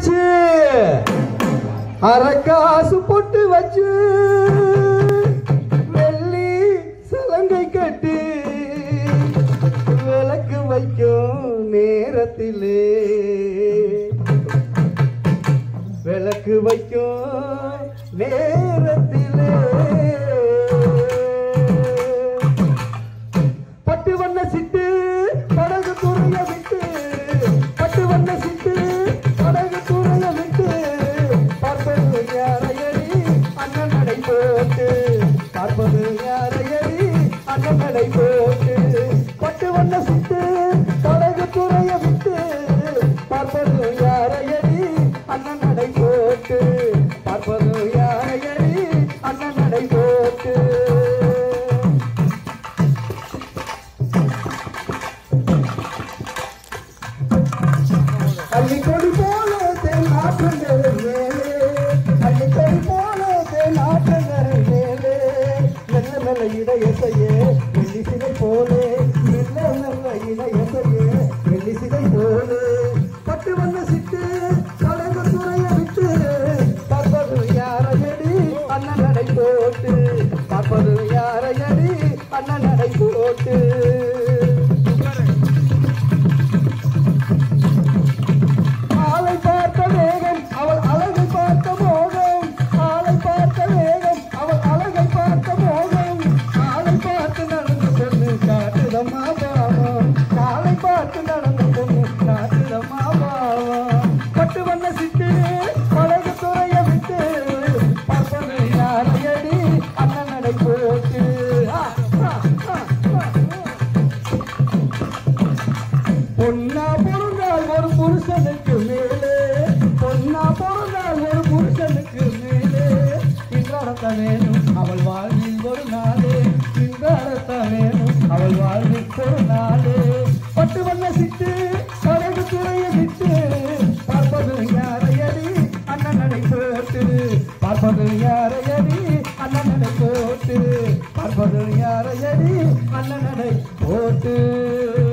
வச்சு அரக்காசு பொட்டு வச்சு வெள்ளி சலங்கை கட்டு விளக்கு வைக்கும் நேரத்திலே விளக்கு வைக்கும் நேரத்திலே பட்டு வண்ண சிட்டு படகு துறைய விட்டு பட்டு வண்ண சிட்டு படகு துறைய விட்டு பார்ப்பது யாரையடி அண்ணன் நடை போட்டு பார்ப்பது யாரையடி அண்ணன் நடை போட்டு பட்டு வண்ண சிட்டு படகு துறைய விட்டு பார்ப்பது யாரையடி அண்ணன் நடை போட்டு பார்ப்பது யாரையடி அண்ணன் நடை போட்டு அள்ளிக்கொடி போல தென் ஆற்றங்கள் மேலே அள்ளிக்கொடி போல தென் ஆற்றங்கள் மேலே மெல்ல மெல்ல இடையசையே வெள்ளி சிலை போலே மெல்ல மெல்ல இடையசையே வெள்ளி சிலை போலே பட்டு வண்ண சிட்டு கலங்க துறைய விட்டு பார்ப்பது யாரையடி அண்ணன் நடை போட்டு பார்ப்பது யாரையடி அண்ணன் நடை போட்டு ஆளை பார்த்த வேகம் அவள் அழகை பார்த்த மோகம் ஆளை பார்த்த வேகம் அவள் அழகை பார்த்த மோகம் ஆளை பார்த்து நடந்து பொண்ணு காட்டுதம்மா பாவம் காலை பார்த்து நடந்து பொண்ணு காட்டுதம்மா பாவம் பட்டு வண்ண சிட்டு பழகு துறைய விட்டு பார்ப்பது யாரையடி அண்ணன் நடை போட்டு ஆ, ஆ, ஆ, ஆ, ஆ. பொன்னா பிறந்தால் ஒரு புருஷனுக்கு மேலே பொன்னா பிறந்தால் ஒரு புருஷனுக்கு மேலே இன்றடத்த வேணும் அவள் வாழ்வில் ஒரு நாளே இன்றடத்த வேணும் அவள் வாழ்வில் ஒரு நாளே பட்டு வண்ண சிட்டு படகு துறைய விட்டு பார்ப்பது யாரையடி அண்ணன் நடை போட்டு பார்ப்பது யாரையடி அண்ணன் நடை போட்டு பார்ப்பது யாரையடி அண்ணன் நடை போட்டு